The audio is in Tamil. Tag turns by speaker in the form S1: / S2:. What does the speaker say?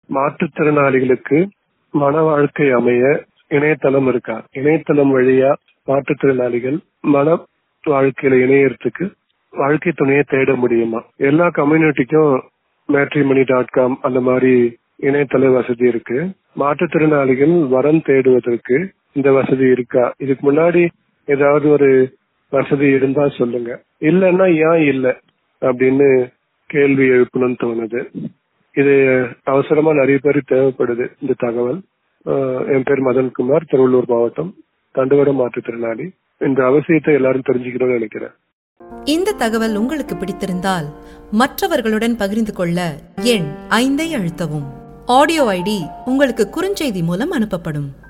S1: மாற்றுத்திறனாளிகளுக்கு மன வாழ்க்கை அமைய இணையதளம் இருக்கா இணையதளம் வழியா மாற்றுத்திறனாளிகள் மன வாழ்க்கையில இணையறதுக்கு வாழ்க்கை துணையை தேட முடியுமா எல்லா கம்யூனிட்டிக்கும் மேட்ரிமணி டாட் காம் அந்த மாதிரி இணையதள வசதி இருக்கு மாற்றுத்திறனாளிகள் வரம் தேடுவதற்கு இந்த வசதி இருக்கா இதுக்கு முன்னாடி ஏதாவது ஒரு வசதி இருந்தா சொல்லுங்க இல்லைன்னா ஏன் இல்லை அப்படின்னு கேள்வி எழுப்பணும்னு தோணுது இது அவசரமா நிறைய பேர் தேவைப்படுது இந்த தகவல் ஆஹ் என் பேர் மதன்குமார் திருவள்ளூர் மாவட்டம் தண்டுவடம் மாற்றுத்திறனாளி இந்த அவசியத்தை எல்லாரும் தெரிஞ்சுக்கணும்னு நினைக்கிறேன்
S2: இந்த தகவல் உங்களுக்கு பிடித்திருந்தால் மற்றவர்களுடன் பகிர்ந்து கொள்ள எண் ஐந்தை அழுத்தவும் ஆடியோ ஐடி உங்களுக்கு குறுஞ்செய்தி மூலம் அனுப்பப்படும்